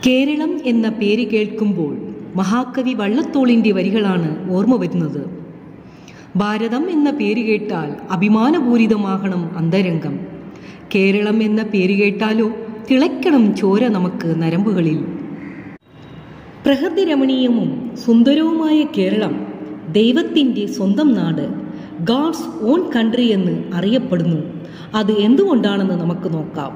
കേരളം എന്ന പേര് കേൾക്കുമ്പോൾ മഹാകവി വള്ളത്തോളിൻ്റെ വരികളാണ് ഓർമ്മ വരുന്നത് ഭാരതം എന്ന പേര് കേട്ടാൽ അഭിമാനപൂരിതമാകണം അന്തരംഗം കേരളം എന്ന പേര് കേട്ടാലോ തിളയ്ക്കണം ചോര നമുക്ക് നരമ്പുകളിൽ പ്രകൃതി രമണീയവും സുന്ദരവുമായ കേരളം ദൈവത്തിൻ്റെ സ്വന്തം നാട് ഗാഡ്സ് ഓൺ കൺട്രി എന്ന് അറിയപ്പെടുന്നു അത് എന്തുകൊണ്ടാണെന്ന് നമുക്ക് നോക്കാം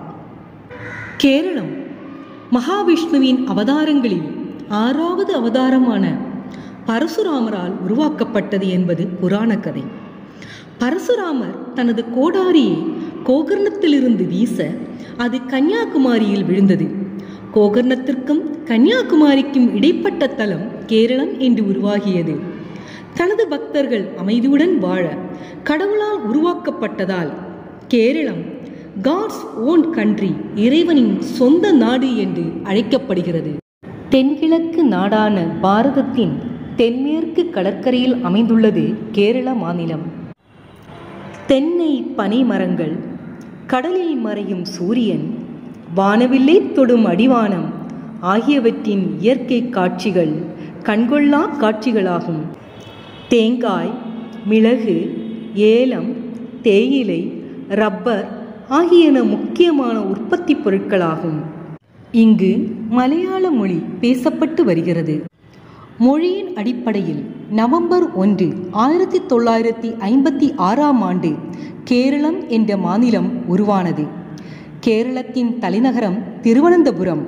കേരളം മഹാവിഷ്ണുവിൻ അവതാരങ്ങളിൽ ஆறாவது அவதாரமான பரசுராமரால் உருவாக்கப்பட்டது என்பது புராண கதை பரசுராமர் தனது கோடாரியை கோகர்ணத்திலிருந்து வீச அது கன்னியாகுமரியில் விழுந்தது கோகர்ணத்திற்கும் கன்னியாகுமரிக்கும் இடைப்பட்ட தலம் கேரளம் என்று உருவாகியது தனது பக்தர்கள் அமைதியுடன் வாழ கடவுளால் உருவாக்கப்பட்டதால் கேரளம் காட்ஸ் ஓன் கண்ட்ரி இறைவனின் சொந்த நாடு என்று அழைக்கப்படுகிறது தென்கிழக்கு நாடான பாரதத்தின் தென்மேற்கு கடற்கரையில் அமைந்துள்ளது கேரள மாநிலம் தென்னை பனை மரங்கள் கடலில் மறையும் சூரியன் வானவில்லை தொடும் அடிவானம் ஆகியவற்றின் இயற்கை காட்சிகள் கண்கொள்ளா காட்சிகளாகும் தேங்காய் மிளகு ஏலம் தேயிலை ரப்பர் ஆகியன முக்கியமான உற்பத்தி பொருட்களாகும் இங்கு மலையாள மொழி பேசப்பட்டு வருகிறது மொழியின் அடிப்படையில் நவம்பர் ஒன்று ஆயிரத்தி தொள்ளாயிரத்தி ஐம்பத்தி ஆறாம் ஆண்டு கேரளம் என்ற மாநிலம் உருவானது கேரளத்தின் தலைநகரம் திருவனந்தபுரம்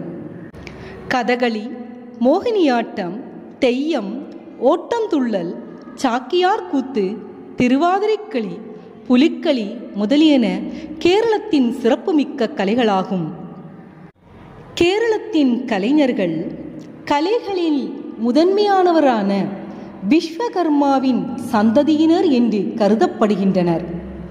கதகளி மோகினியாட்டம் தெய்யம் ஓட்டந்துள்ளல் சாக்கியார் கூத்து திருவாதிரைக்களி புலிக்களி முதலியன கேரளத்தின் சிறப்புமிக்க கலைகளாகும் கேரளத்தின் கலைஞர்கள் கலைகளில் முதன்மையானவரான விஸ்வகர்மாவின் சந்ததியினர் என்று கருதப்படுகின்றனர்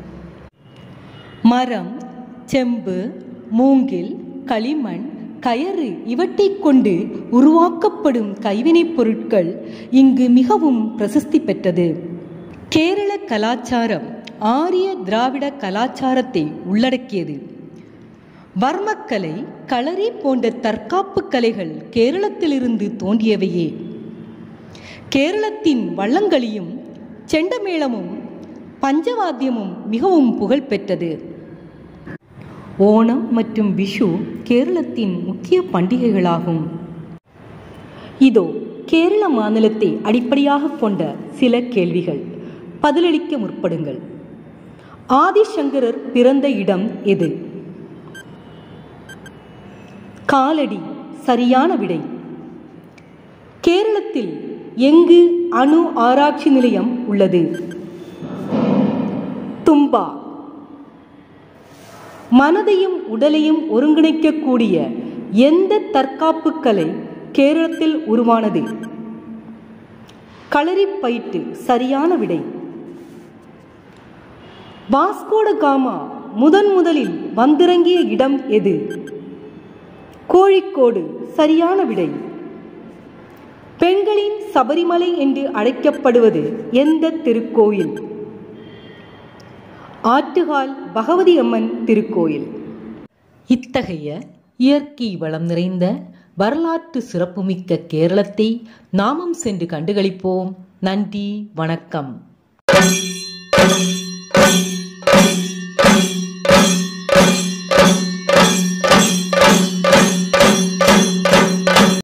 மரம் செம்பு மூங்கில் களிமண் கயறு இவற்றை கொண்டு உருவாக்கப்படும் கைவினைப் பொருட்கள் இங்கு மிகவும் பிரசித்தி பெற்றது கேரள கலாச்சாரம் ஆரிய திராவிட கலாச்சாரத்தை உள்ளடக்கியது வர்மக்கலை களரி போன்ற தற்காப்பு கலைகள் கேரளத்திலிருந்து தோன்றியவையே கேரளத்தின் வள்ளங்களியும் செண்டமேளமும் பஞ்சவாத்தியமும் மிகவும் புகழ்பெற்றது ஓணம் மற்றும் விஷு கேரளத்தின் முக்கிய பண்டிகைகளாகும் இதோ கேரள மாநிலத்தை அடிப்படையாக கொண்ட சில கேள்விகள் பதிலளிக்க முற்படுங்கள் ஆதிசங்கரர் பிறந்த இடம் எது காலடி சரியான விடை கேரளத்தில் எங்கு அணு ஆராய்ச்சி நிலையம் உள்ளது தும்பா மனதையும் உடலையும் ஒருங்கிணைக்கக்கூடிய எந்த தற்காப்பு கலை கேரளத்தில் உருவானது களரிப்பயிற்று சரியான விடை வாஸ்கோட காமா முதன் முதலில் வந்திறங்கிய இடம் எது கோழிக்கோடு சரியான விடை பெண்களின் சபரிமலை என்று அழைக்கப்படுவது எந்த திருக்கோயில் ஆற்றுகால் பகவதி அம்மன் திருக்கோயில் இத்தகைய இயற்கை வளம் நிறைந்த வரலாற்று சிறப்புமிக்க கேரளத்தை நாமும் சென்று கண்டுகளிப்போம் நன்றி வணக்கம்